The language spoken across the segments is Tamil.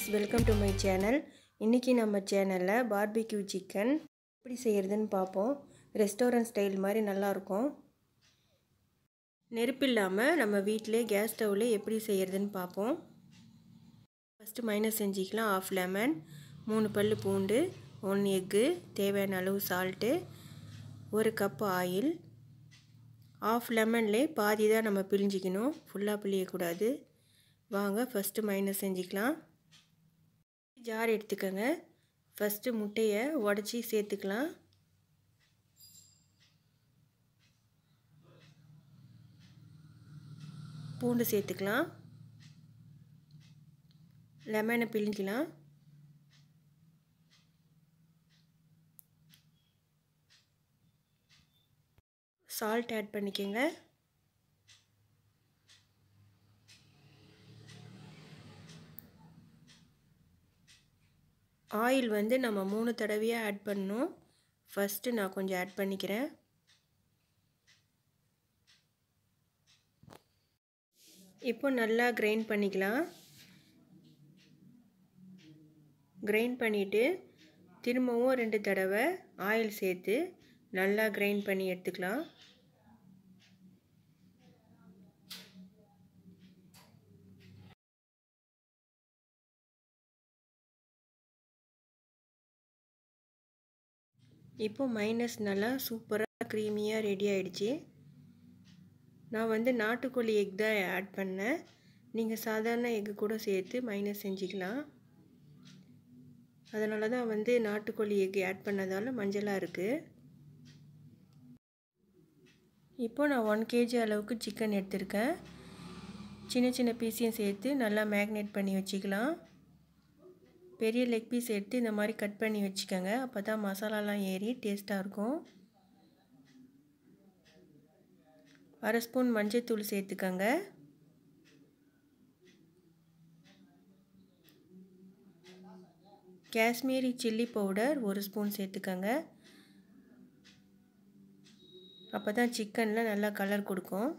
வெல்கம் டு மை சேனல் இன்றைக்கி நம்ம சேனலில் பார்பிக்யூ சிக்கன் எப்படி செய்கிறதுன்னு பார்ப்போம் ரெஸ்டாரண்ட் ஸ்டைல் மாதிரி நல்லாயிருக்கும் நெருப்பு இல்லாமல் நம்ம வீட்டிலே கேஸ் ஸ்டவ்வில் எப்படி செய்கிறதுன்னு பார்ப்போம் ஃபஸ்ட்டு மைனஸ் செஞ்சுக்கலாம் ஆஃப் லெமன் மூணு பல் பூண்டு ஒன் எக்கு தேவையான அளவு சால்ட்டு ஒரு கப் ஆயில் ஆஃப் லெமன்லே பாதி தான் நம்ம பிழிஞ்சிக்கணும் ஃபுல்லாக பிழியக்கூடாது வாங்க ஃபஸ்ட்டு மைனஸ் செஞ்சுக்கலாம் ஜார் எடுத்துக்கோங்க ஃபஸ்ட்டு முட்டையை உடச்சி சேர்த்துக்கலாம் பூண்டு சேர்த்துக்கலாம் லெமனை பிழிஞ்சிக்கலாம் சால்ட் ஆட் பண்ணிக்கோங்க ஆயில் வந்து நம்ம மூணு தடவையாக ஆட் பண்ணணும் ஃபஸ்ட்டு நான் கொஞ்சம் ஆட் பண்ணிக்கிறேன் இப்போ நல்லா கிரைண்ட் பண்ணிக்கலாம் கிரைண்ட் பண்ணிவிட்டு திரும்பவும் ரெண்டு தடவை ஆயில் சேர்த்து நல்லா கிரைண்ட் பண்ணி எடுத்துக்கலாம் இப்போ மைனஸ் நல்லா சூப்பராக க்ரீமியாக ரெடி ஆகிடுச்சு நான் வந்து நாட்டுக்கோழி எக் தான் ஆட் பண்ணேன் நீங்கள் சாதாரண எக்கு கூட சேர்த்து மைனஸ் செஞ்சுக்கலாம் அதனால தான் வந்து நாட்டுக்கோழி எக் ஆட் பண்ணதால் மஞ்சளாக இருக்குது இப்போ நான் ஒன் கேஜி அளவுக்கு சிக்கன் எடுத்திருக்கேன் சின்ன சின்ன பீஸையும் சேர்த்து நல்லா மேக்னேட் பண்ணி வச்சுக்கலாம் பெரிய லெக் பீஸ் எடுத்து இந்த மாதிரி கட் பண்ணி வச்சுக்கோங்க அப்போ தான் மசாலாலாம் ஏறி டேஸ்ட்டாக இருக்கும் அரை ஸ்பூன் மஞ்சள்தூள் சேர்த்துக்கோங்க காஷ்மீரி சில்லி பவுடர் ஒரு ஸ்பூன் சேர்த்துக்கோங்க அப்போ தான் சிக்கனில் நல்லா கலர் கொடுக்கும்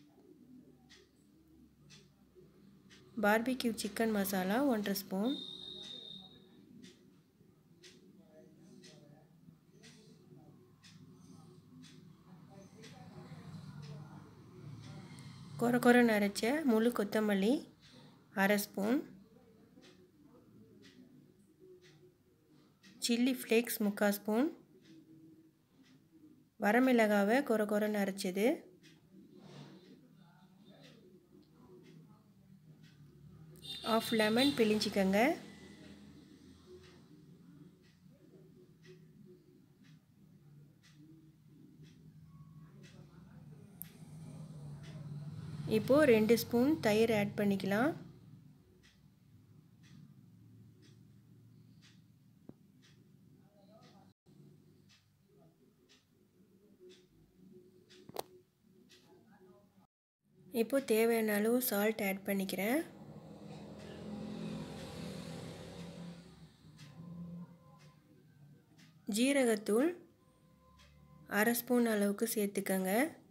பார்பிக்யூ சிக்கன் மசாலா ஒன்றரை ஸ்பூன் கொர கொர நரைச்ச முழு கொத்தமல்லி அரை ஸ்பூன் சில்லி ஃப்ளேக்ஸ் முக்கால் ஸ்பூன் வரமிளகாவை கொர கொரன்னு அரைச்சது ஆஃப் லெமன் பிழிஞ்சிக்கங்க இப்போது ரெண்டு ஸ்பூன் தயிர் ஆட் பண்ணிக்கலாம் இப்போது தேவையான அளவு சால்ட் ஆட் பண்ணிக்கிறேன் ஜீரகத்தூள் அரை ஸ்பூன் அளவுக்கு சேர்த்துக்கங்க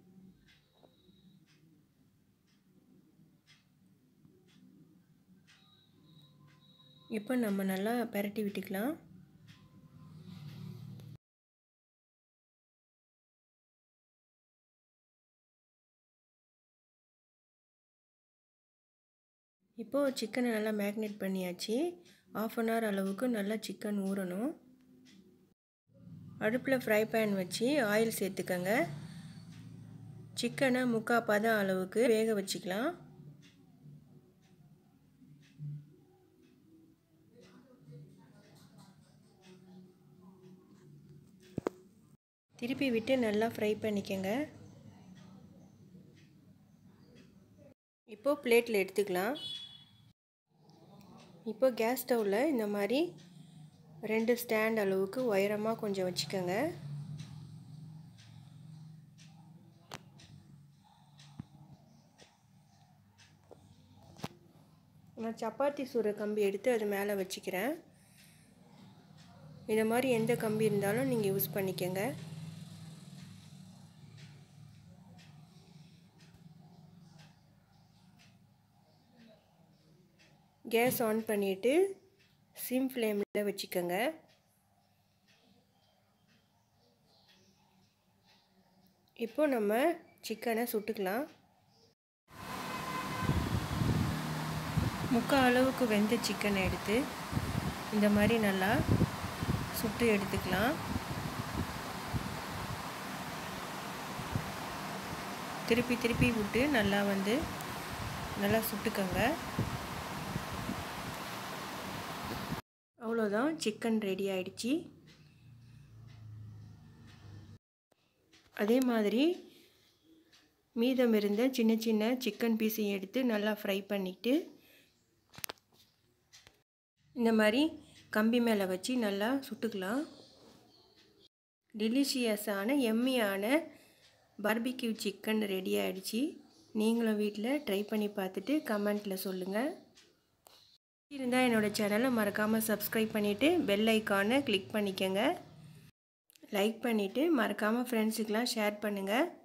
இப்போ நம்ம நல்லா பெரட்டி விட்டுக்கலாம் இப்போது சிக்கனை நல்லா மேக்னேட் பண்ணியாச்சு ஆஃப் அன் ஹவர் அளவுக்கு நல்லா சிக்கன் ஊறணும் அடுப்பில் ஃப்ரை பேன் வச்சு ஆயில் சேர்த்துக்கங்க சிக்கனை முக்கால் பதம் அளவுக்கு வேக வச்சுக்கலாம் திருப்பி விட்டு நல்லா ஃப்ரை பண்ணிக்கோங்க இப்போது பிளேட்டில் எடுத்துக்கலாம் இப்போ கேஸ் ஸ்டவ்வில் இந்த மாதிரி ரெண்டு ஸ்டாண்ட் அளவுக்கு உயரமாக கொஞ்சம் வச்சுக்கோங்க நான் சப்பாத்தி சுடுற கம்பி எடுத்து அது மேலே வச்சுக்கிறேன் இந்த மாதிரி எந்த கம்பி இருந்தாலும் நீங்கள் யூஸ் பண்ணிக்கோங்க கேஸ் ஆன் பண்ணிவிட்டு சிம் ஃப்ளேமில் வச்சுக்கோங்க இப்போ நம்ம சிக்கனை சுட்டுக்கலாம் முக்கால் அளவுக்கு வெந்த சிக்கனை எடுத்து இந்த மாதிரி நல்லா சுட்டு எடுத்துக்கலாம் திருப்பி திருப்பி விட்டு நல்லா வந்து நல்லா சுட்டுக்கோங்க அவ்வளோதான் சிக்கன் ரெடி ஆயிடுச்சு அதே மாதிரி மீதம் இருந்த சின்ன சின்ன சிக்கன் பீஸையும் எடுத்து நல்லா ஃப்ரை பண்ணிவிட்டு இந்த மாதிரி கம்பி மேலே வச்சு நல்லா சுட்டுக்கலாம் டெலிஷியஸான எம்மியான பார்பிக்யூ சிக்கன் ரெடி ஆகிடுச்சு நீங்களும் வீட்டில் ட்ரை பண்ணி பார்த்துட்டு கமெண்ட்டில் சொல்லுங்கள் இருந்தால் என்னோடய சேனலை மறக்காமல் சப்ஸ்கிரைப் பண்ணிவிட்டு பெல் ஐக்கானை கிளிக் பண்ணிக்கோங்க லைக் பண்ணிவிட்டு மறக்காமல் ஃப்ரெண்ட்ஸுக்கெலாம் ஷேர் பண்ணுங்கள்